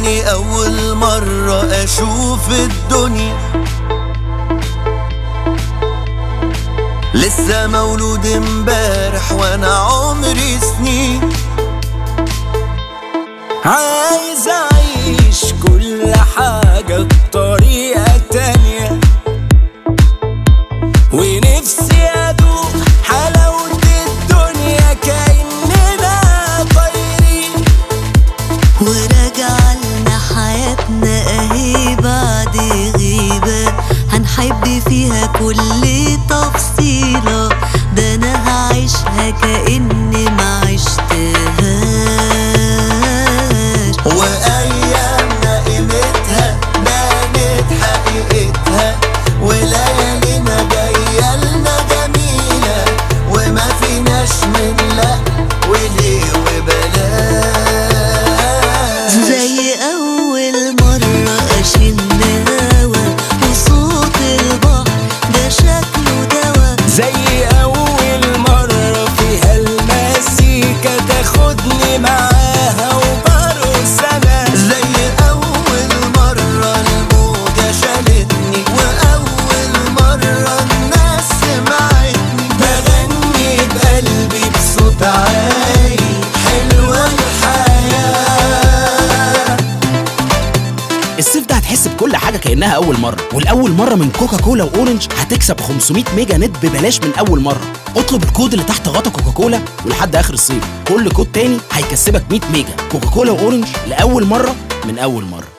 كأني أول مرة أشوف الدنيا لسه مولود امبارح وانا عمري سنين عايز اعيش كل حاجة بطريقة تانية ونفسي ادوق حلاوة الدنيا كأننا طايرين وراجع لنا حياتنا اهي بعد غيبة هنحب فيها كل تفصيلة ده انا هعيشها كأني ما عشتهاش وايامنا قيمتها بانت حقيقتها وليالينا جايه لنا جميله وما فيناش من لا وليه وبلاش زي أول مرة أشم هوا وصوت البحر ده شكله دوا زي اول مرة فيها المزيكا تاخدني معاها وبرقص انا زي أول مرة الموجة شالتني وأول مرة الناس سمعتني بغني بقلبي بصوت عالي حلوة الحياة الصيف ده هتحس بكل حاجه كانها اول مره والاول مره من كوكا كولا واورنج هتكسب 500 ميجا نت ببلاش من اول مره اطلب الكود اللي تحت غطا كوكا كولا ولحد اخر الصيف كل كود تاني هيكسبك 100 ميجا كوكا كولا واورنج لاول مره من اول مره